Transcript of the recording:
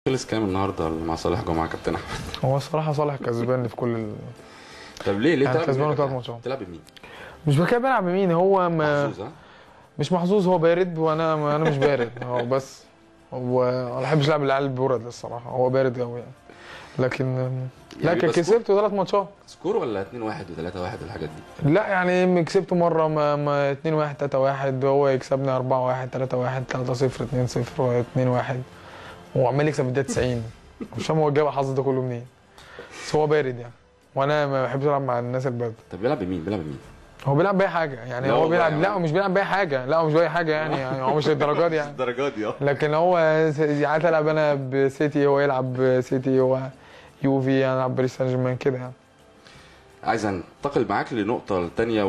خلص كام النهارده مع صالح جمعه كابتن احمد هو الصراحه صالح كسبان في كل ال... طب ليه ليه يعني بتلعب كسبانه بمين؟ ثلاث ماتشات. بتلعب بمين؟ مش بكده بلعب بمين هو ما محظوظ ها؟ مش محظوظ هو بارد وانا انا مش بارد هو بس هو انا ما بحبش العب العيال البرد الصراحه هو بارد قوي يعني لكن لا يعني كان بس كسبته ثلاث ماتشات سكور ولا 2 1 و3 1 والحاجات دي؟ لا يعني كسبته مره ما, ما 2 1 3 1 هو يكسبني 4 1 3 1 3 0 2 0 2 1 وعمال يكسب الدقيقه 90 مش فاهم هو جاب الحظ ده كله منين بس هو بارد يعني وانا ما بحبش العب مع الناس البارده طب بيلعب بمين؟ بيلعب بمين؟ هو بيلعب باي حاجه يعني لا هو والله بيلعب يعني. لا هو مش بيلعب باي حاجه لا هو مش باي حاجه يعني, يعني هو مش للدرجه دي يعني الدرجات دي اه لكن هو ساعات العب انا بسيتي هو يلعب بسيتي هو يوفي انا العب باريس سان جيرمان كده يعني عايز انتقل معاك لنقطه تانية